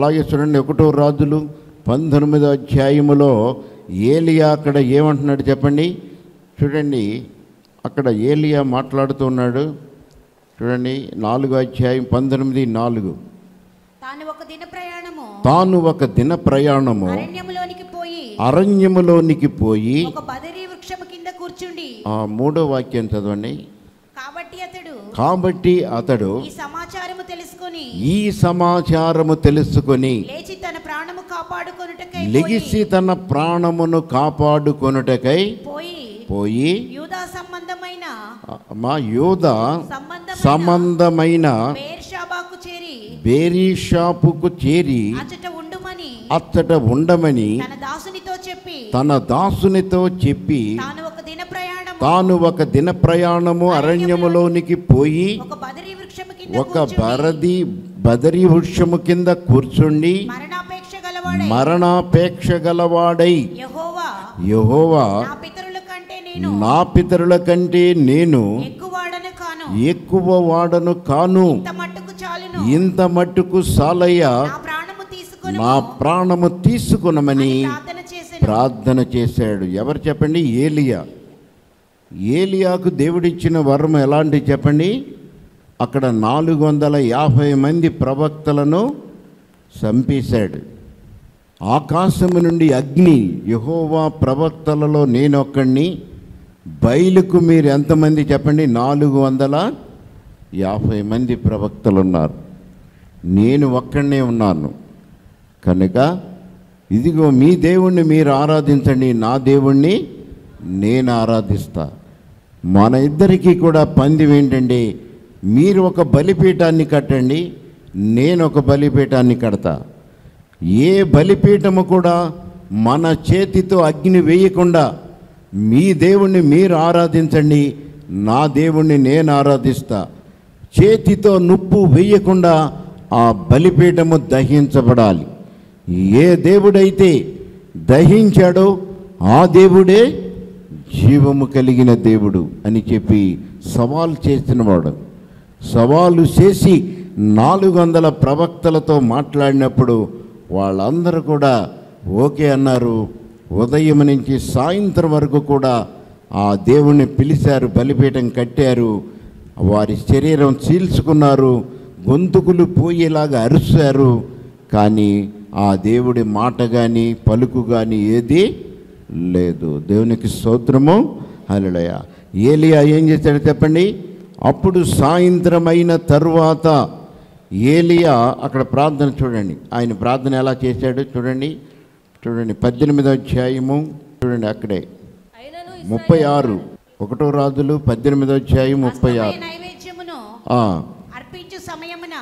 అలాగే చూడండి ఒకటో రాజులు పంతొమ్మిదో అధ్యాయములో ఏలియా అక్కడ ఏమంటున్నాడు చెప్పండి చూడండి అక్కడ ఏలియా మాట్లాడుతూ ఉన్నాడు చూడండి నాలుగో అధ్యాయం పంతొమ్మిది నాలుగు తాను ఒక దిన ప్రయాణము తాను ఒక దిన ప్రయాణము అరణ్యములోనికి పోయి అరణ్యములోనికి పోయి ఒక బదరీ వృక్షము కింద కూర్చుండి ఆ మూడో వాక్యం చదవండి కాబట్టి అతడు కాబట్టి అతడు ఈ సమాచారము తెలుసుకొని ఈ సమాచారము తెలుసుకొని లేచి తన ప్రాణము కాపాడుకొనుటకై లెగిసి తన ప్రాణమును కాపాడుకొనుటకై పోయి పోయి యూదా సంబంధమైన మా యోధ సంబంధమైన సంబంధమైన బేర్షాబాకు చేరి బేరీషాపుకు చేరి అచట ఉండుమని అచ్చట ఉండమని తన దాసునితో చెప్పి తన దాసునితో చెప్పి తాను ఒక దిన ప్రయాణము తాను ఒక దిన ప్రయాణము అరణ్యములోనికి పోయి ఒక బదరీ వృక్షము కింద ఒక కూర్చుండి బరది బదరి వృక్షము కింద కూర్చుండి మరణాపేక్ష గలవాడై మరణాపేక్ష గలవాడై యెహోవా యెహోవా నా పితరుల కంటే నేను నా పితరుల కంటే నేను ఎక్కువాడను కాను ఎక్కువ వాడను కాను ఇంత మట్టుకు చాలును ఇంత మట్టుకు సాలయ్య నా ప్రాణము తీసుకొని నా ప్రాణము తీసుకునమని ప్రార్థన చేసెను ప్రార్థన చేశాడు ఎవరు చెప్పండి ఏలియా ఏలియాకు దేవుడిచ్చిన వరం ఎలాంటి చెప్పండి అక్కడ నాలుగు వందల యాభై మంది ప్రవక్తలను చంపేశాడు ఆకాశము నుండి అగ్ని యహోవా ప్రవక్తలలో నేనొక్కడిని బయలుకు మీరు ఎంతమంది చెప్పండి నాలుగు వందల యాభై మంది ప్రవక్తలు ఉన్నారు నేను ఒక్కడనే ఉన్నాను కనుక ఇదిగో మీ దేవుణ్ణి మీరు ఆరాధించండి నా దేవుణ్ణి నేను ఆరాధిస్తా మన ఇద్దరికీ కూడా పందెం ఏంటంటే మీరు ఒక బలిపీఠాన్ని కట్టండి నేను ఒక బలిపీఠాన్ని కడతా ఏ బలిపీఠము కూడా మన చేతితో అగ్ని వేయకుండా మీ దేవుణ్ణి మీరు ఆరాధించండి నా దేవుణ్ణి నేను ఆరాధిస్తా చేతితో నుప్పు వేయకుండా ఆ బలిపీఠము దహించబడాలి ఏ దేవుడైతే దహించాడో ఆ దేవుడే జీవము కలిగిన దేవుడు అని చెప్పి సవాల్ చేసినవాడు సవాలు చేసి నాలుగు వందల ప్రవక్తలతో మాట్లాడినప్పుడు వాళ్ళందరూ కూడా ఓకే అన్నారు ఉదయం నుంచి సాయంత్రం వరకు కూడా ఆ దేవుణ్ణి పిలిచారు బలిపీఠం కట్టారు వారి శరీరం చీల్చుకున్నారు గొంతుకులు పోయేలాగా అరిశారు కానీ ఆ దేవుడి మాట కానీ పలుకు కానీ ఏది లేదు దేవునికి స్తోత్రము హల్లెలూయ ఏలియా ఏం చేశాడు చెప్పండి అప్పుడు సాయంత్రం అయిన తరువాత ఏలియా అక్కడ ప్రార్థన చూడండి ఆయన ప్రార్థన ఎలా చేశాడు చూడండి చూడండి పద్దెనిమిదో అధ్యాయము చూడండి అక్కడే అయినను ముప్పై ఆరు ఒకటో రాజులు పద్దెనిమిదో అధ్యాయం ముప్పై అస్తమయ ఆరు నైవేద్యమును ఆ, అర్పించు సమయమున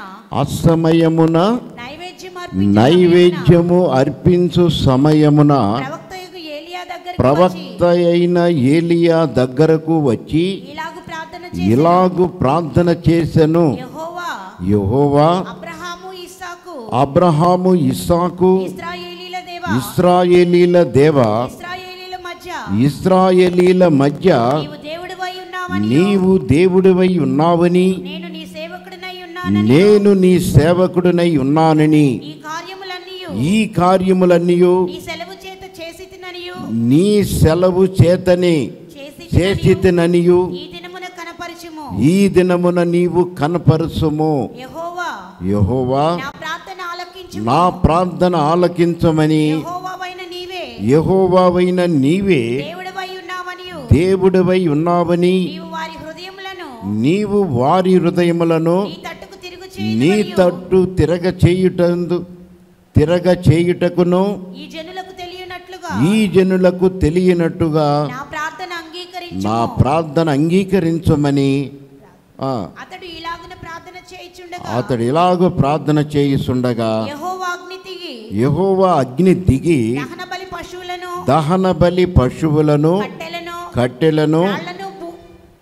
అసమయమున నైవేద్యం అర్పించు నైవేద్యము అర్పించు సమయమున ప్రవక్త ఏలియా దగ్గర ప్రవక్త అయిన ఏలియా దగ్గరకు వచ్చి ఇలాగు ప్రార్థన ఇలాగు ప్రార్థన చేసెను యెహోవా యెహోవా అబ్రహాము ఇస్సాకు అబ్రహాము ఇస్సాకు ఇస్రాయేలీల దేవ ఇస్రాయేలీల దేవ ఇస్రాయేలీల మధ్య ఇస్రాయేలీల మధ్య నీవు దేవుడివై ఉన్నావని నీవు దేవుడివై ఉన్నావని నేను నీ సేవకుడినై ఉన్నానని నేను నీ సేవకుడినై ఉన్నానని ఈ కార్యములన్నీ ఈ కార్యములన్నీ నీ సెలవు చేత చేసి తిననియు నీ సెలవు చేతనే చేసి చేసి తిననియు ఈ దినమున కనపరచుము ఈ దినమున నీవు కనపరుచుము యెహోవా యహోవా నా ప్రార్థన ఆలకించు నా ప్రార్థన ఆలకించమని యెహోవావైన నీవే యహోవావైన నీవే దేవుడివై ఉన్నావనియు దేవుడివై ఉన్నావని నీవు వారి హృదయములను నీవు వారి హృదయములను నీ తట్టుకు తిరుగు నీ చేయు తట్టు తిరగ చేయుటందు తిరగ చేయుటకును ఈ జనులకు తెలియనట్లుగా ఈ జనులకు తెలియనట్టుగా నా ప్రార్థన అంగీకరించు నా ప్రార్థన అంగీకరించమని ఆ, అతడు ఇలాగున ప్రార్థన చేయుచుండగా అతడు ఇలాగో ప్రార్థన చేయిస్తుండగా యెహోవా అగ్ని దిగి యెహోవా అగ్ని దిగి దహన బలి పశువులను దహన బలి పశువులను కట్టెలను కట్టెలను రాళ్లను బు-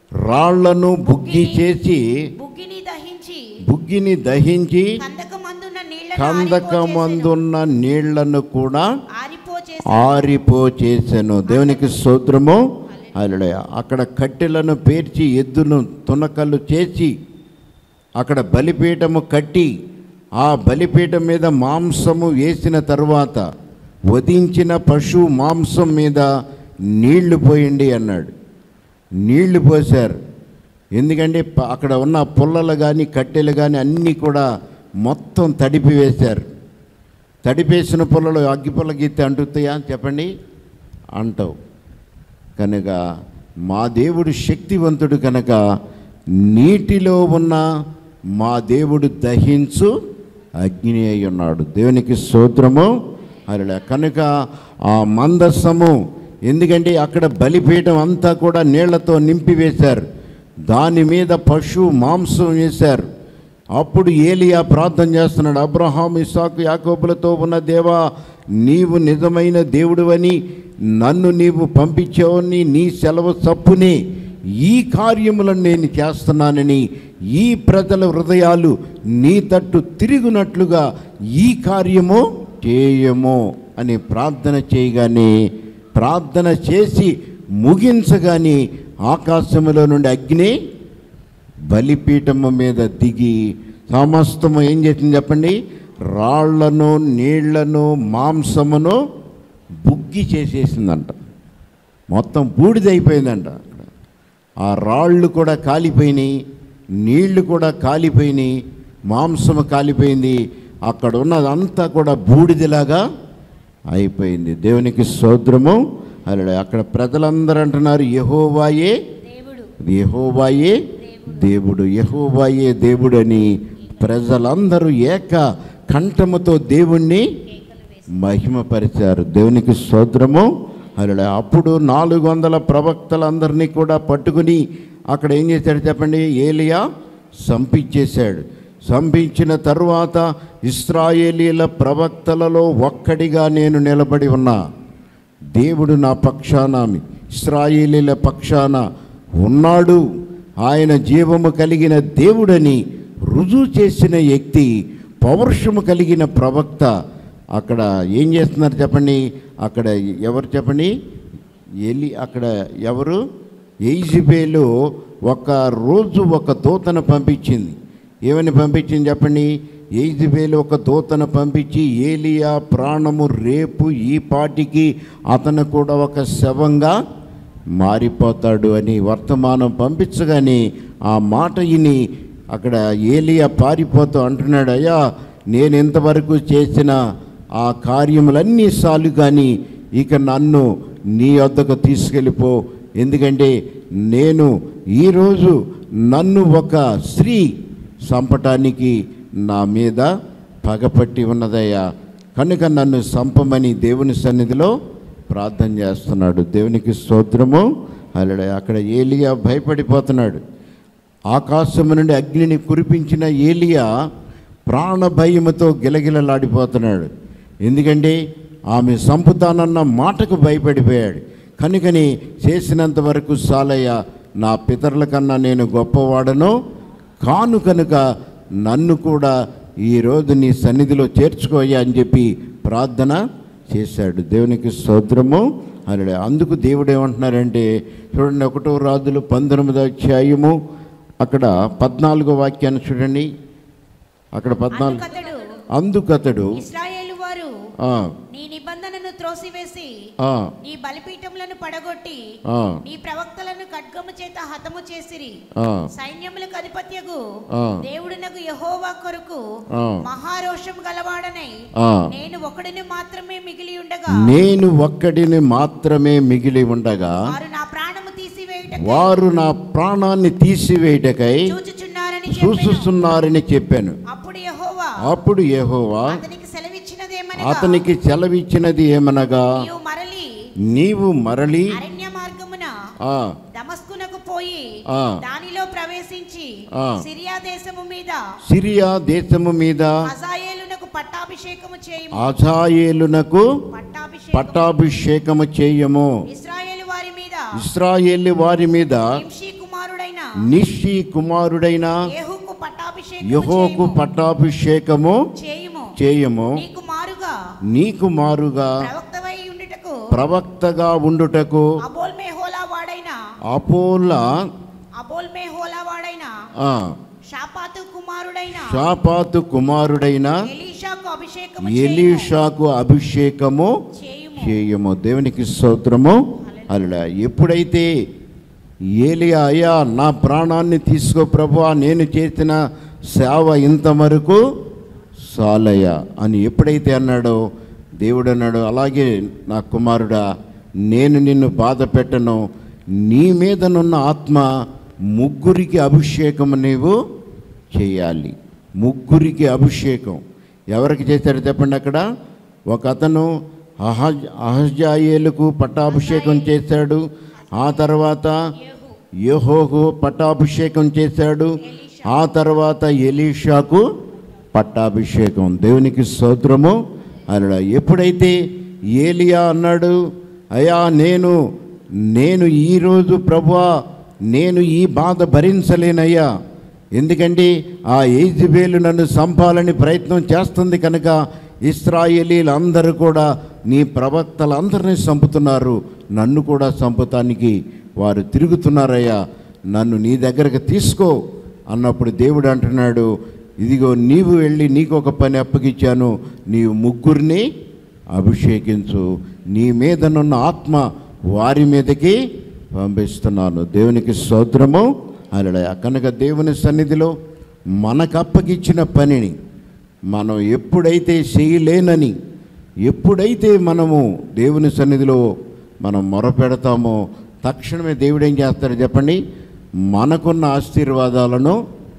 రాళ్లను బుగ్గి చేసి బుగ్గిని దహించి బుగ్గిని దహించి కందకమందున్న నీళ్లను కందకమందున్న నీళ్లను కూడా ఆరిపోచేసి ఆరిపో చేసెను దేవునికి స్తోత్రము అలడయ అక్కడ కట్టెలను పేర్చి ఎద్దును తునకలు చేసి అక్కడ బలిపీఠము కట్టి ఆ బలిపీఠం మీద మాంసము వేసిన తరువాత వధించిన పశువు మాంసం మీద నీళ్లు పోయండి అన్నాడు నీళ్లు పోశారు ఎందుకంటే ప- అక్కడ ఉన్న పుల్లలు కానీ కట్టెలు కానీ అన్నీ కూడా మొత్తం తడిపి వేశారు తడిపేసిన పుల్లలు అగ్గి పుల్ల గీతే అంటుతాయా చెప్పండి అంటావు కనుక మా దేవుడు శక్తివంతుడు కనుక నీటిలో ఉన్న మా దేవుడు దహించు అగ్ని అయి ఉన్నాడు దేవునికి స్తోత్రము అలా కనుక ఆ మందస్సము ఎందుకంటే అక్కడ బలిపీఠం అంతా కూడా నీళ్లతో నింపివేశారు దాని మీద పశువు మాంసం వేశారు అప్పుడు ఏలియా ప్రార్థన చేస్తున్నాడు అబ్రహాం ఇసాకు యాకోబులతో ఉన్న దేవా నీవు నిజమైన దేవుడివని నన్ను నీవు పంపించావని నీ సెలవు చప్పునే ఈ కార్యములను నేను చేస్తున్నానని ఈ ప్రజల హృదయాలు నీ తట్టు తిరుగునట్లుగా ఈ కార్యము చేయము అని ప్రార్థన చేయగానే ప్రార్థన చేసి ముగించగానే ఆకాశములో నుండి అగ్ని బలిపీఠము మీద దిగి సమస్తము ఏం చేసింది చెప్పండి రాళ్లను నీళ్లను మాంసమును బుగ్గి చేసేసిందంట మొత్తం బూడిదైపోయిందంట అక్కడ ఆ రాళ్ళు కూడా కాలిపోయినాయి నీళ్లు కూడా కాలిపోయినాయి మాంసము కాలిపోయింది అక్కడ ఉన్నదంతా కూడా బూడిదలాగా అయిపోయింది దేవునికి సోద్రము అలా అక్కడ ప్రజలందరూ అంటున్నారు యహోవాయే దేవుడు యహోవాయే దేవుడు యహోవాయే దేవుడని ప్రజలందరూ ఏక కంఠముతో దేవుణ్ణి మహిమపరిచారు దేవునికి స్తోత్రము అలా అప్పుడు నాలుగు వందల ప్రవక్తలందరినీ కూడా పట్టుకుని అక్కడ ఏం చేశాడు చెప్పండి ఏలియా సంపించేశాడు సంపించిన తరువాత ఇస్రాయేలీల ప్రవక్తలలో ఒక్కడిగా నేను నిలబడి ఉన్నా దేవుడు నా పక్షాన ఇస్రాయేలీల పక్షాన ఉన్నాడు ఆయన జీవము కలిగిన దేవుడని రుజువు చేసిన వ్యక్తి పౌరుషము కలిగిన ప్రవక్త అక్కడ ఏం చేస్తున్నారు చెప్పండి అక్కడ ఎవరు చెప్పండి ఎలి అక్కడ ఎవరు ఎయిజిబేలు ఒక రోజు ఒక దూతను పంపించింది ఏమని పంపించింది చెప్పండి ఎయిజిబేలు ఒక దూతను పంపించి ఏలియా ప్రాణము రేపు ఈ పాటికి అతను కూడా ఒక శవంగా మారిపోతాడు అని వర్తమానం పంపించగానే ఆ మాట విని అక్కడ ఏలియా పారిపోతూ అంటున్నాడు అయ్యా నేను ఇంతవరకు చేసిన ఆ కార్యములన్నీ సాలు కానీ ఇక నన్ను నీ వద్దకు తీసుకెళ్ళిపో ఎందుకంటే నేను ఈరోజు నన్ను ఒక స్త్రీ చంపటానికి నా మీద పగపట్టి ఉన్నదయ్యా కనుక నన్ను సంపమని దేవుని సన్నిధిలో ప్రార్థన చేస్తున్నాడు దేవునికి స్తోత్రము అలా అక్కడ ఏలియా భయపడిపోతున్నాడు ఆకాశము నుండి అగ్నిని కురిపించిన ఏలియా ప్రాణ భయముతో గిలగిలలాడిపోతున్నాడు ఎందుకంటే ఆమె సంపుతానన్న మాటకు భయపడిపోయాడు కనుకని చేసినంత వరకు సాలయ్య నా పితరుల కన్నా నేను గొప్పవాడను కాను కనుక నన్ను కూడా ఈరోజు నీ సన్నిధిలో చేర్చుకోయ్యా అని చెప్పి ప్రార్థన చేశాడు దేవునికి స్తోత్రము అని అందుకు దేవుడు ఏమంటున్నారంటే చూడండి ఒకటో రాజులు పంతొమ్మిదో అధ్యాయము అక్కడ పద్నాలుగో వాక్యాన్ని చూడండి అక్కడ పద్నాలుగు అందుకతడు అందుకతడు ఇస్రాయేలు వారు ఆ, నీ నిబంధనను త్రోసివేసి ఆ, నీ బలిపీఠములను పడగొట్టి ఆ, నీ ప్రవక్తలను ఖడ్గము చేత హతము చేసిరి ఆ, సైన్యములకు అధిపత్యగు ఆ. దేవుడునకు యహోవా కొరకు ఆ. మహారోషం గలవాడనై ఆ. నేను ఒకడిని మాత్రమే మిగిలి ఉండగా నేను ఒక్కడిని మాత్రమే మిగిలి ఉండగా వారు నా ప్రాణము తీసివేయుటకు వారు నా ప్రాణాన్ని తీసివేయటకై చూచుచున్నారని చెప్పెను. చూస్తున్నారని చెప్పాను అప్పుడు యహోవా అప్పుడు యెహోవా అతనికి సెలవిచ్చినదేమనగా అతనికి సెలవిచ్చినది ఏమనగా నీవు మరలి నీవు మరలి అరణ్య మార్గమున ఆ, దమస్కునకు పోయి ఆ. దానిలో ప్రవేశించి ఆ. సిరియా దేశము మీద సిరియా దేశము మీద హజాయేలునకు పట్టాభిషేకము చేయము అజాయేలునకు పట్టాభిషేకము పట్టాభిషేకము చేయము ఇస్రాయేలు వారి మీద ఇస్రాయేలు వారి మీద నింషి కుమారుడైన నిషి కుమారుడైన యెహూకు పట్టాభిషేకము యహోకు చేయము. పట్టాభిషేకము చేయుము చేయము నీకు మారుగా నీకు మారుగా ప్రవక్తవై ఉండుటకు ప్రవక్తగా ఉండుటకు అబోల్ మేహోలా వాడైన అపోల అబోల్ మేహోలా వాడైన ఆ, షాపాతు కుమారుడైన కుమారుడైన షాపాతు కుమారుడైన ఎలీషాకు అభిషేకం ఎలీషాకు అభిషేకము చేయుము చేయము దేవునికి స్తోత్రము అలా ఎప్పుడైతే ఏలియా అయ్యా నా ప్రాణాన్ని తీసుకో ప్రభువా నేను చేసిన సేవ ఇంతవరకు సాలయ్య అని ఎప్పుడైతే అన్నాడో దేవుడు అన్నాడు అలాగే నా కుమారుడా నేను నిన్ను బాధ పెట్టను నీ మీదనున్న ఆత్మ ముగ్గురికి అభిషేకం నీవు చేయాలి ముగ్గురికి అభిషేకం ఎవరికి చేశాడు చెప్పండి అక్కడ ఒక అతను అహజ్ అహజాయేలుకు పట్టాభిషేకం చేశాడు ఆ తర్వాత యెహోకు పట్టాభిషేకం చేశాడు ఆ తర్వాత ఎలీషాకు పట్టాభిషేకం దేవునికి స్తోత్రము అలా ఎప్పుడైతే ఏలియా అన్నాడు అయ్యా నేను నేను ఈరోజు ప్రభువా నేను ఈ బాధ భరించలేనయ్యా ఎందుకంటే ఆ ఏజిబేలు నన్ను చంపాలని ప్రయత్నం చేస్తుంది కనుక ఇస్రాయేలీలందరూ కూడా నీ ప్రవక్తలందరినీ చంపుతున్నారు నన్ను కూడా చంపుతానికి వారు తిరుగుతున్నారయ్యా నన్ను నీ దగ్గరకు తీసుకో అన్నప్పుడు దేవుడు అంటున్నాడు ఇదిగో నీవు వెళ్ళి నీకు ఒక పని అప్పగించాను నీవు ముగ్గురిని అభిషేకించు నీ మీదనున్న ఆత్మ వారి మీదకి పంపిస్తున్నాను దేవునికి స్తోత్రము అలా కనుక దేవుని సన్నిధిలో మనకు అప్పగిచ్చిన పనిని మనం ఎప్పుడైతే చేయలేనని ఎప్పుడైతే మనము దేవుని సన్నిధిలో మనం మొరపెడతామో తక్షణమే దేవుడు ఏం చేస్తాడు చెప్పండి మనకున్న ఆశీర్వాదాలను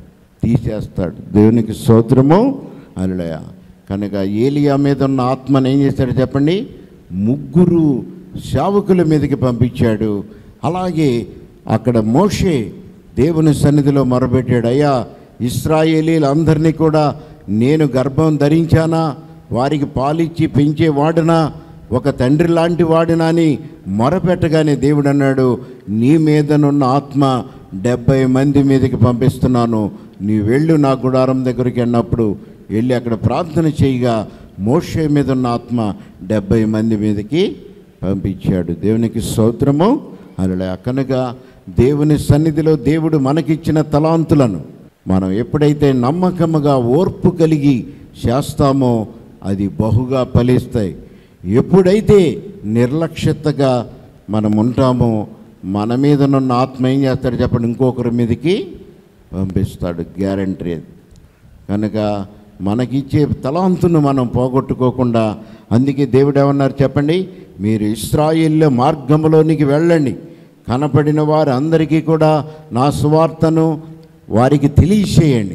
తీసేస్తాడు దేవునికి స్తోత్రము అలడయ కనుక ఏలియా మీద ఉన్న ఆత్మను ఏం చేశాడు చెప్పండి ముగ్గురు శావకుల మీదకి పంపించాడు అలాగే అక్కడ మోషే దేవుని సన్నిధిలో మొరబెట్టాడు అయ్యా ఇస్రాయేలీలందరినీ కూడా నేను గర్భం ధరించానా వారికి పాలిచ్చి పెంచేవాడునా ఒక తండ్రి లాంటి వాడినా అని మొరపెట్టగానే దేవుడు అన్నాడు నీ మీదనున్న ఆత్మ డెబ్బై మంది మీదకి పంపిస్తున్నాను నీ వెళ్ళు నా గుడారం దగ్గరికి అన్నప్పుడు వెళ్ళి అక్కడ ప్రార్థన చేయగా మోషే మీద ఉన్న ఆత్మ డెబ్బై మంది మీదకి పంపించాడు దేవునికి స్తోత్రము అలా కనుక దేవుని సన్నిధిలో దేవుడు మనకిచ్చిన తలాంతులను మనం ఎప్పుడైతే నమ్మకముగా ఓర్పు కలిగి చేస్తామో అది బహుగా ఫలిస్తాయి ఎప్పుడైతే నిర్లక్ష్యతగా మనం ఉంటామో మన మీదనున్న ఆత్మ ఏం చేస్తాడు చెప్పండి ఇంకొకరి మీదకి పంపిస్తాడు గ్యారంటీ అది కనుక మనకిచ్చే తలాంతును మనం పోగొట్టుకోకుండా అందుకే దేవుడు ఏమన్నారు చెప్పండి మీరు ఇస్రాయిల్ మార్గంలోనికి వెళ్ళండి కనపడిన వారు అందరికీ కూడా నా సువార్తను వారికి తెలియచేయండి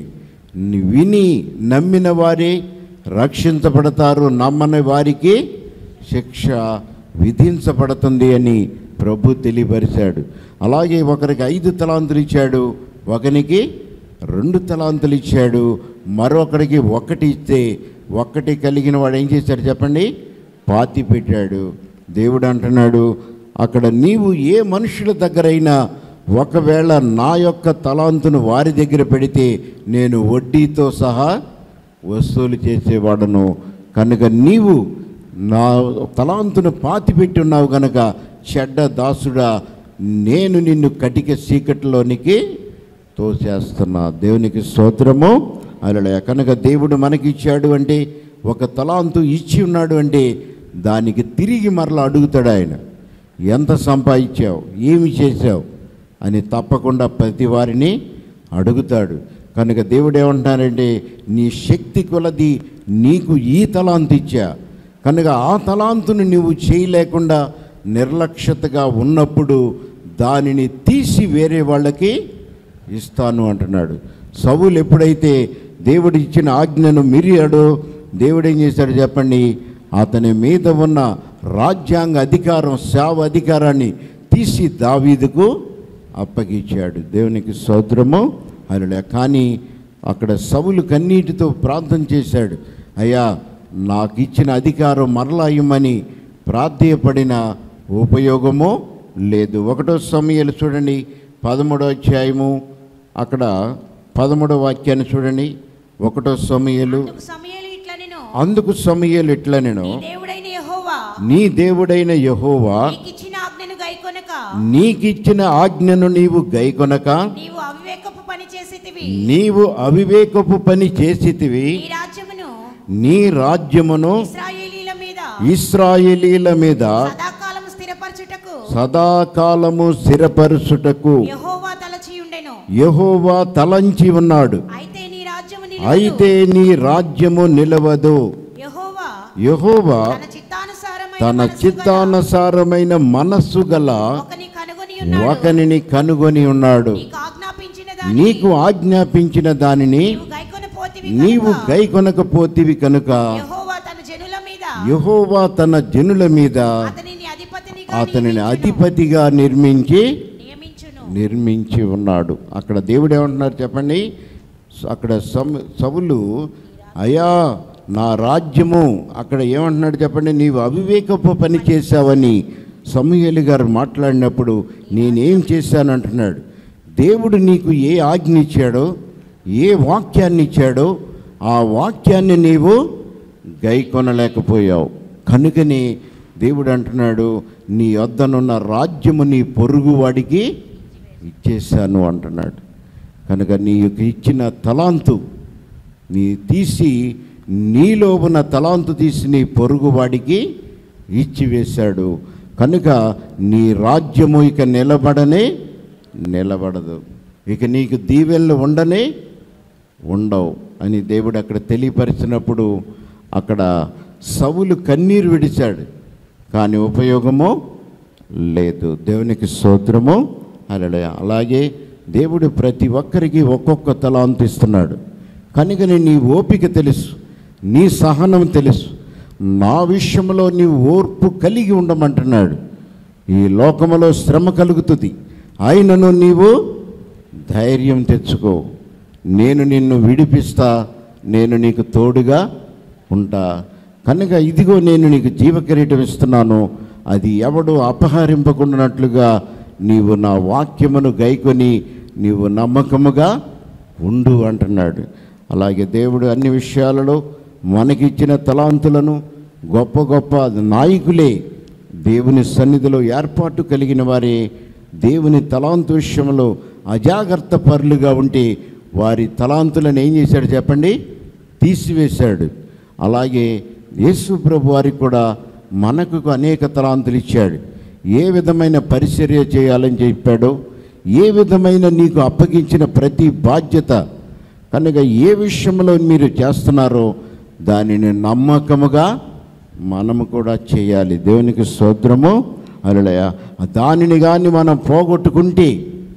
విని నమ్మిన వారే రక్షించబడతారు నమ్మని వారికి శిక్ష విధించబడుతుంది అని ప్రభు తెలియపరిచాడు అలాగే ఒకరికి ఐదు తలాంతులు ఇచ్చాడు ఒకనికి రెండు తలాంతులు ఇచ్చాడు మరొకరికి ఒకటి ఇస్తే ఒక్కటి కలిగిన వాడు ఏం చేశాడు చెప్పండి పాతి పెట్టాడు దేవుడు అంటున్నాడు అక్కడ నీవు ఏ మనుషుల దగ్గరైనా ఒకవేళ నా యొక్క తలాంతును వారి దగ్గర పెడితే నేను వడ్డీతో సహా వసూలు చేసేవాడను కనుక నీవు నా తలాంతును పాతిపెట్టి ఉన్నావు కనుక చెడ్డ దాసుడా నేను నిన్ను కటిక చీకటిలోనికి తోసేస్తున్నా దేవునికి స్తోత్రము అలా కనుక దేవుడు మనకి ఇచ్చాడు అంటే ఒక తలాంతు ఇచ్చి ఉన్నాడు అంటే దానికి తిరిగి మరలా అడుగుతాడు ఆయన ఎంత సంపాదించావు ఏమి చేశావు అని తప్పకుండా ప్రతి వారిని అడుగుతాడు కనుక దేవుడు ఏమంటున్నారంటే నీ శక్తి కొలది నీకు ఈ తలాంతు ఇచ్చా కనుక ఆ తలాంతును నువ్వు చేయలేకుండా నిర్లక్ష్యతగా ఉన్నప్పుడు దానిని తీసి వేరే వాళ్ళకి ఇస్తాను అంటున్నాడు సవులు ఎప్పుడైతే దేవుడు ఇచ్చిన ఆజ్ఞను మిరియాడో దేవుడు ఏం చేశాడు చెప్పండి అతని మీద ఉన్న రాజ్యాంగ అధికారం సేవ అధికారాన్ని తీసి దావీదుకు అప్పగించాడు దేవునికి సౌద్రము అలా కానీ అక్కడ సవులు కన్నీటితో ప్రార్థన చేశాడు అయ్యా నాకు ఇచ్చిన అధికారం మరలా ఇమ్మని ప్రార్థయపడిన ఉపయోగమో లేదు ఒకటో సమయాలు చూడండి పదమూడో అధ్యాయము అక్కడ పదమూడో వాక్యాన్ని చూడండి ఒకటో సమయలు అందుకు సమయలు ఇట్లా నేను అందుకు సమయలు ఇట్లా నేను నీ దేవుడైన యెహోవా నీ దేవుడైన యహోవా నీకిచ్చిన ఆజ్ఞను గైకొనక నీకిచ్చిన ఆజ్ఞను నీవు గైకొనక నీవు అవివేకపు పని చేసితివి నీవు అవివేకపు పని చేసితివి ఈ రాజ్యమును నీ రాజ్యమును ఇస్రాయేలీల మీద ఇస్రాయేలీల మీద సదాకాలం స్థిరపరచుటకు సదాకాలము స్థిరపరుచుటకు యెహోవా తలచి ఉండెను యెహోవా తలంచి ఉన్నాడు అయితే నీ రాజ్యము అయితే నిలవదు నీ రాజ్యము నిలవదు యెహోవా యెహోవా తన చిత్తానుసారమైన తన మనస్సు గల చిత్తానుసారమైన మనస్సు గల ఒకని కనుగొని ఉన్నాడు ఒకనిని కనుగొని ఉన్నాడు నీకు ఆజ్ఞాపించిన దానిని నీకు ఆజ్ఞాపించిన దానిని నీవు గైకొని పోతివి నీవు కనుక గైకొనకపోతివి కనుక యెహోవా తన జనుల మీద యెహోవా తన జనుల మీద అతనిని అధిపతినిగా అతనిని నియమించును. అధిపతిగా నిర్మించి నియమించును నిర్మించి ఉన్నాడు అక్కడ దేవుడు ఏమంటున్నారు చెప్పండి అక్కడ సమ్ సవులు అయా నా రాజ్యము అక్కడ ఏమంటున్నాడు చెప్పండి నీవు అవివేకపు పని చేశావని సమూహేలు గారు మాట్లాడినప్పుడు నేనేం చేశాను అంటున్నాడు దేవుడు నీకు ఏ ఆజ్ఞ ఇచ్చాడో ఏ వాక్యాన్ని ఇచ్చాడో ఆ వాక్యాన్ని నీవు గైకొనలేకపోయావు కనుకని దేవుడు అంటున్నాడు నీ వద్దనున్న రాజ్యము నీ పొరుగువాడికి ఇచ్చేశాను అంటున్నాడు కనుక నీకు ఇచ్చిన తలాంతు నీ తీసి నీలో ఉన్న తలాంతు తీసి నీ పొరుగువాడికి ఇచ్చివేశాడు కనుక నీ రాజ్యము ఇక నిలబడనే నిలబడదు ఇక నీకు దీవెనలు ఉండనే ఉండవు అని దేవుడు అక్కడ తెలియపరిచినప్పుడు అక్కడ సవులు కన్నీరు విడిచాడు కానీ ఉపయోగము లేదు దేవునికి స్తోత్రము అలడే అలాగే దేవుడు ప్రతి ఒక్కరికి ఒక్కొక్క తలాంతు ఇస్తున్నాడు కనుకని నీ ఓపిక తెలుసు నీ సహనం తెలుసు నా విషయంలో నీ ఓర్పు కలిగి ఉండమంటున్నాడు ఈ లోకములో శ్రమ కలుగుతుంది ఆయనను నీవు ధైర్యం తెచ్చుకో నేను నిన్ను విడిపిస్తా నేను నీకు తోడుగా ఉంటా కనుక ఇదిగో నేను నీకు జీవకిరీటం ఇస్తున్నాను అది ఎవడు అపహరింపకుండానట్లుగా నీవు నా వాక్యమును గైకొని నీవు నమ్మకముగా ఉండు అంటున్నాడు అలాగే దేవుడు అన్ని విషయాలలో మనకిచ్చిన తలాంతులను గొప్ప గొప్ప నాయకులే దేవుని సన్నిధిలో ఏర్పాటు కలిగిన వారే దేవుని తలాంతు విషయంలో అజాగ్రత్త పరులుగా ఉంటే వారి తలాంతులను ఏం చేశాడు చెప్పండి తీసివేశాడు అలాగే యేసు ప్రభు వారికి కూడా మనకు అనేక తలాంతులు ఇచ్చాడు ఏ విధమైన పరిచర్య చేయాలని చెప్పాడో ఏ విధమైన నీకు అప్పగించిన ప్రతి బాధ్యత కనుక ఏ విషయంలో మీరు చేస్తున్నారో దానిని నమ్మకముగా మనము కూడా చేయాలి దేవునికి స్తోత్రము అలలయ దానిని కానీ మనం పోగొట్టుకుంటే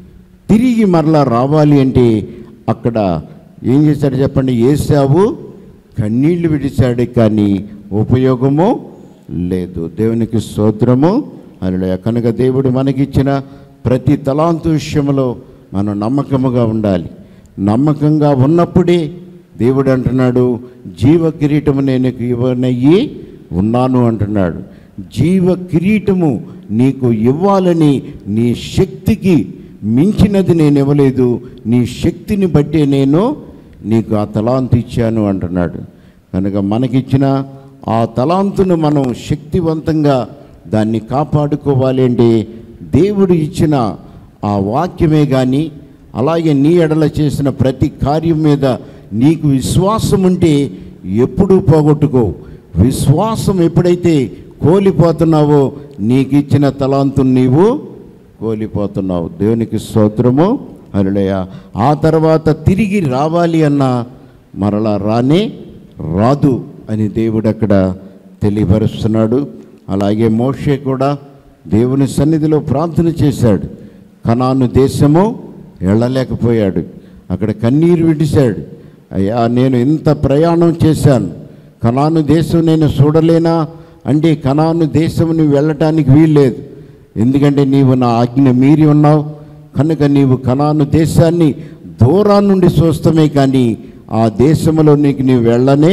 తిరిగి మరలా రావాలి అంటే అక్కడ ఏం చేశాడు చెప్పండి ఏసావు కన్నీళ్లు విడిచాడు కానీ ఉపయోగము లేదు దేవునికి స్తోత్రము అలలయ కనుక దేవుడు మనకిచ్చిన ప్రతి తలాంతు విషయంలో మనం నమ్మకముగా ఉండాలి నమ్మకంగా ఉన్నప్పుడే దేవుడు అంటున్నాడు జీవ కిరీటము నేను ఇవ్వనయ్యి ఉన్నాను అంటున్నాడు జీవ కిరీటము నీకు ఇవ్వాలని నీ శక్తికి మించినది నేను ఇవ్వలేదు నీ శక్తిని బట్టే నేను నీకు ఆ తలాంతు ఇచ్చాను అంటున్నాడు కనుక మనకిచ్చిన ఆ తలాంతును మనం శక్తివంతంగా దాన్ని కాపాడుకోవాలి అంటే దేవుడు ఇచ్చిన ఆ వాక్యమే కానీ అలాగే నీ ఎడల చేసిన ప్రతి కార్యం మీద నీకు విశ్వాసం ఉంటే ఎప్పుడూ పోగొట్టుకో విశ్వాసం ఎప్పుడైతే కోల్పోతున్నావో నీకు ఇచ్చిన తలాంతు నీవు కోల్పోతున్నావు దేవునికి స్తోత్రము అరుడయ ఆ తర్వాత తిరిగి రావాలి అన్న మరలా రానే రాదు అని దేవుడు అక్కడ తెలియపరుస్తున్నాడు అలాగే మోషే కూడా దేవుని సన్నిధిలో ప్రార్థన చేశాడు కనాను దేశము వెళ్ళలేకపోయాడు అక్కడ కన్నీరు విడిశాడు అయ్యా నేను ఇంత ప్రయాణం చేశాను కనాను దేశం నేను చూడలేనా అంటే కనాను దేశం నువ్వు వెళ్ళటానికి వీల్లేదు ఎందుకంటే నీవు నా ఆజ్ఞ మీరి ఉన్నావు కనుక నీవు కనాను దేశాన్ని దూరం నుండి చూస్తామే కానీ ఆ దేశంలో నీకు నీవు వెళ్ళనే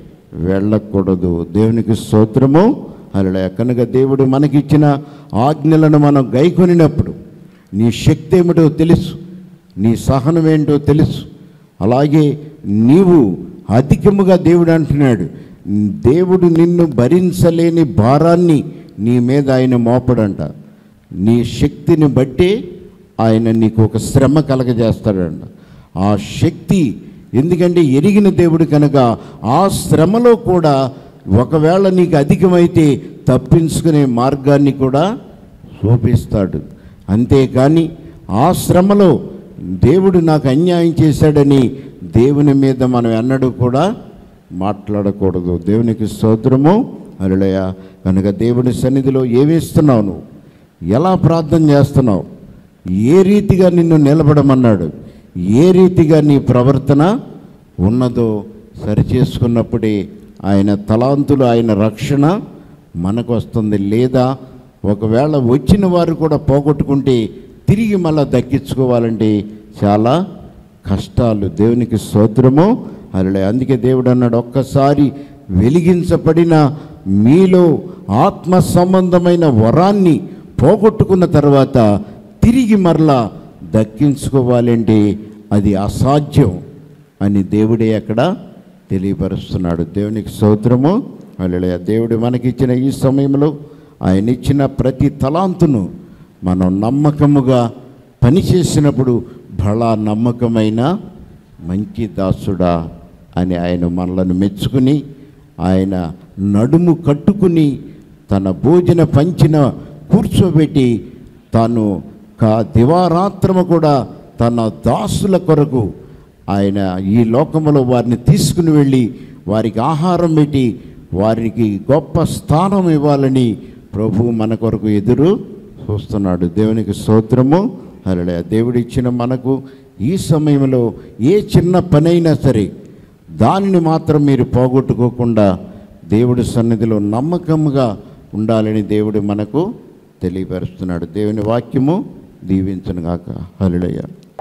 వెళ్ళకూడదు దేవునికి స్తోత్రము అలా కనుక దేవుడు మనకిచ్చిన ఆజ్ఞలను మనం గైకొనినప్పుడు నీ శక్తి ఏమిటో తెలుసు నీ సహనం ఏంటో తెలుసు అలాగే నీవు అధికముగా దేవుడు అంటున్నాడు దేవుడు నిన్ను భరించలేని భారాన్ని నీ మీద ఆయన మోపడంట నీ శక్తిని బట్టి ఆయన నీకు ఒక శ్రమ కలగజేస్తాడంట ఆ శక్తి ఎందుకంటే ఎరిగిన దేవుడు కనుక ఆ శ్రమలో కూడా ఒకవేళ నీకు అధికమైతే తప్పించుకునే మార్గాన్ని కూడా చూపిస్తాడు అంతేకాని ఆ శ్రమలో దేవుడు నాకు అన్యాయం చేశాడని దేవుని మీద మనం ఎన్నడూ కూడా మాట్లాడకూడదు దేవునికి స్తోత్రము అరులయ కనుక దేవుని సన్నిధిలో ఏమిస్తున్నావు నువ్వు ఎలా ప్రార్థన చేస్తున్నావు ఏ రీతిగా నిన్ను నిలబడమన్నాడు ఏ రీతిగా నీ ప్రవర్తన ఉన్నదో సరిచేసుకున్నప్పుడే ఆయన తలాంతులు ఆయన రక్షణ మనకు వస్తుంది లేదా ఒకవేళ వచ్చిన వారు కూడా పోగొట్టుకుంటే తిరిగి మళ్ళా దక్కించుకోవాలంటే చాలా కష్టాలు దేవునికి స్తోత్రము అలా అందుకే దేవుడు అన్నాడు ఒక్కసారి వెలిగించబడిన మీలో ఆత్మ సంబంధమైన వరాన్ని పోగొట్టుకున్న తర్వాత తిరిగి మరలా దక్కించుకోవాలంటే అది అసాధ్యం అని దేవుడే అక్కడ తెలియపరుస్తున్నాడు దేవునికి స్తోత్రము అలా దేవుడు మనకిచ్చిన ఈ సమయంలో ఆయన ఇచ్చిన ప్రతి తలాంతును మనం నమ్మకముగా పనిచేసినప్పుడు బలా నమ్మకమైన మంచి దాసుడా అని ఆయన మనలను మెచ్చుకుని ఆయన నడుము కట్టుకుని తన భోజన పంచిన కూర్చోబెట్టి తాను కా దివారాత్రము కూడా తన దాసుల కొరకు ఆయన ఈ లోకములో వారిని తీసుకుని వెళ్ళి వారికి ఆహారం పెట్టి వారికి గొప్ప స్థానం ఇవ్వాలని ప్రభు మన కొరకు ఎదురు చూస్తున్నాడు దేవునికి స్తోత్రము అలా దేవుడు ఇచ్చిన మనకు ఈ సమయంలో ఏ చిన్న పనైనా సరే దానిని మాత్రం మీరు పోగొట్టుకోకుండా దేవుడి సన్నిధిలో నమ్మకంగా ఉండాలని దేవుడు మనకు తెలియపరుస్తున్నాడు దేవుని వాక్యము దీవించనుగాక హలుడయ్య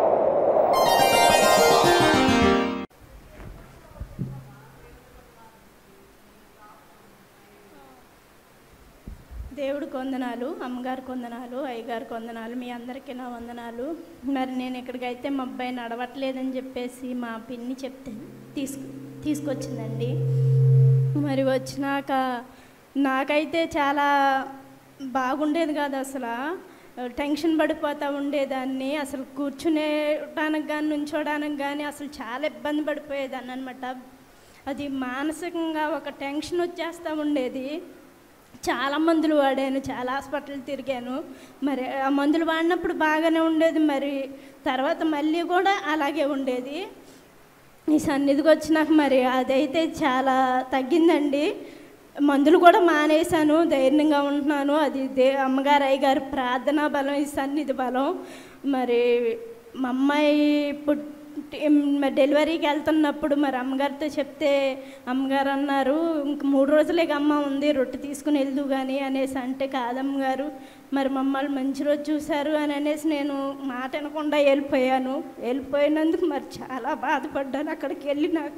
దేవుడు కొందనాలు అమ్మగారు కొందనాలు అయ్యగారు కొందనాలు మీ అందరికీ నా వందనాలు మరి నేను ఇక్కడికైతే మా అబ్బాయి నడవట్లేదని చెప్పేసి మా పిన్ని చెప్తే తీసుకు తీసుకొచ్చిందండి మరి వచ్చినాక నాకైతే చాలా బాగుండేది కాదు అసలు టెన్షన్ పడిపోతూ ఉండేదాన్ని అసలు కూర్చునేటానికి కానీ నుంచోడానికి కానీ అసలు చాలా ఇబ్బంది పడిపోయేదాన్ని అనమాట అది మానసికంగా ఒక టెన్షన్ వచ్చేస్తూ ఉండేది చాలా మందులు వాడాను చాలా హాస్పిటల్ తిరిగాను మరి ఆ మందులు వాడినప్పుడు బాగానే ఉండేది మరి తర్వాత మళ్ళీ కూడా అలాగే ఉండేది ఈ సన్నిధికి వచ్చినాక మరి అదైతే చాలా తగ్గిందండి మందులు కూడా మానేశాను ధైర్యంగా ఉంటున్నాను అది దే అమ్మగారు అయ్యగారు ప్రార్థనా బలం ఈ సన్నిధి బలం మరి మా అమ్మాయి పుట్టి మరి డెలివరీకి వెళ్తున్నప్పుడు మరి అమ్మగారితో చెప్తే అమ్మగారు అన్నారు ఇంక మూడు రోజులే అమ్మ ఉంది రొట్టె తీసుకుని వెళ్దు కానీ అనేసి అంటే కాదమ్మగారు మరి మమ్మల్ని మంచి రోజు చూశారు అని అనేసి నేను మాట వినకుండా వెళ్ళిపోయాను వెళ్ళిపోయినందుకు మరి చాలా బాధపడ్డాను అక్కడికి వెళ్ళినాక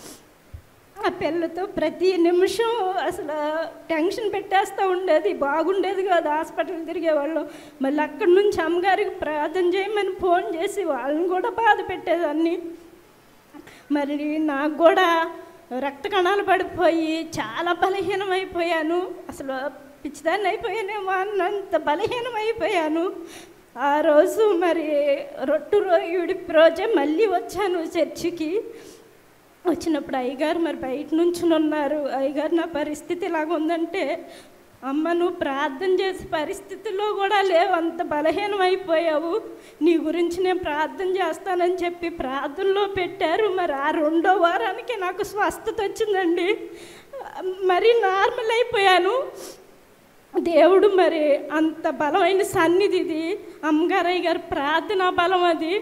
ఆ పిల్లతో ప్రతి నిమిషం అసలు టెన్షన్ పెట్టేస్తూ ఉండేది బాగుండేది కాదు హాస్పిటల్ తిరిగేవాళ్ళు మళ్ళీ అక్కడి నుంచి అమ్మగారికి ప్రార్థన చేయమని ఫోన్ చేసి వాళ్ళని కూడా బాధ పెట్టేదాన్ని మరి నాకు కూడా రక్త కణాలు పడిపోయి చాలా బలహీనమైపోయాను అసలు పిచ్చిదాన్ని అయిపోయానేమో అన్నంత బలహీనమైపోయాను ఆ రోజు మరి రొట్టు రో విడిపి రోజే మళ్ళీ వచ్చాను చర్చికి వచ్చినప్పుడు అయ్యగారు మరి బయట నుంచి ఉన్నారు అయ్యగారు నా పరిస్థితి ఇలాగ ఉందంటే అమ్మ నువ్వు ప్రార్థన చేసే పరిస్థితుల్లో కూడా లేవు అంత బలహీనం అయిపోయావు నీ గురించి నేను ప్రార్థన చేస్తానని చెప్పి ప్రార్థనలో పెట్టారు మరి ఆ రెండో వారానికి నాకు స్వస్థత వచ్చిందండి మరి నార్మల్ అయిపోయాను దేవుడు మరి అంత బలమైన సన్నిధి ఇది అమ్మగారయ్య గారి ప్రార్థనా బలం అది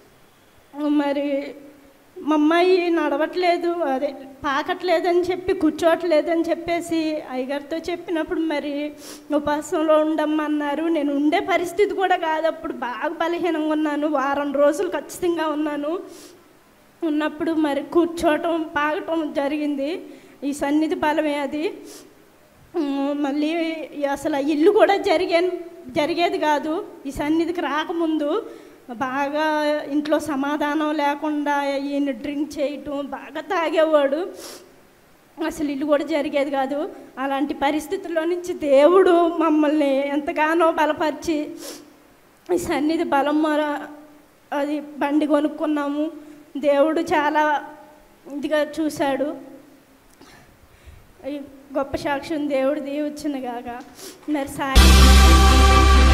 మరి మా అమ్మాయి నడవట్లేదు అదే పాకట్లేదని చెప్పి కూర్చోవట్లేదని చెప్పేసి అయ్యగారితో చెప్పినప్పుడు మరి ఉపాసంలో ఉండమన్నారు నేను ఉండే పరిస్థితి కూడా కాదు అప్పుడు బాగా బలహీనంగా ఉన్నాను వారం రోజులు ఖచ్చితంగా ఉన్నాను ఉన్నప్పుడు మరి కూర్చోవటం పాగటం జరిగింది ఈ సన్నిధి బలమే అది ఉమ్, మళ్ళీ అసలు ఆ ఇల్లు కూడా జరిగే జరిగేది కాదు ఈ సన్నిధికి రాకముందు బాగా ఇంట్లో సమాధానం లేకుండా ఈయన డ్రింక్ చేయటం బాగా తాగేవాడు అసలు ఇల్లు కూడా జరిగేది కాదు అలాంటి పరిస్థితుల్లో నుంచి దేవుడు మమ్మల్ని ఎంతగానో బలపరిచి ఈ సన్నిధి బలం మొర అది బండి కొనుక్కున్నాము దేవుడు చాలా ఇదిగా చూశాడు ఈ గొప్ప సాక్ష్యం దేవుడు దీవచ్చిన గాక మరి సాయి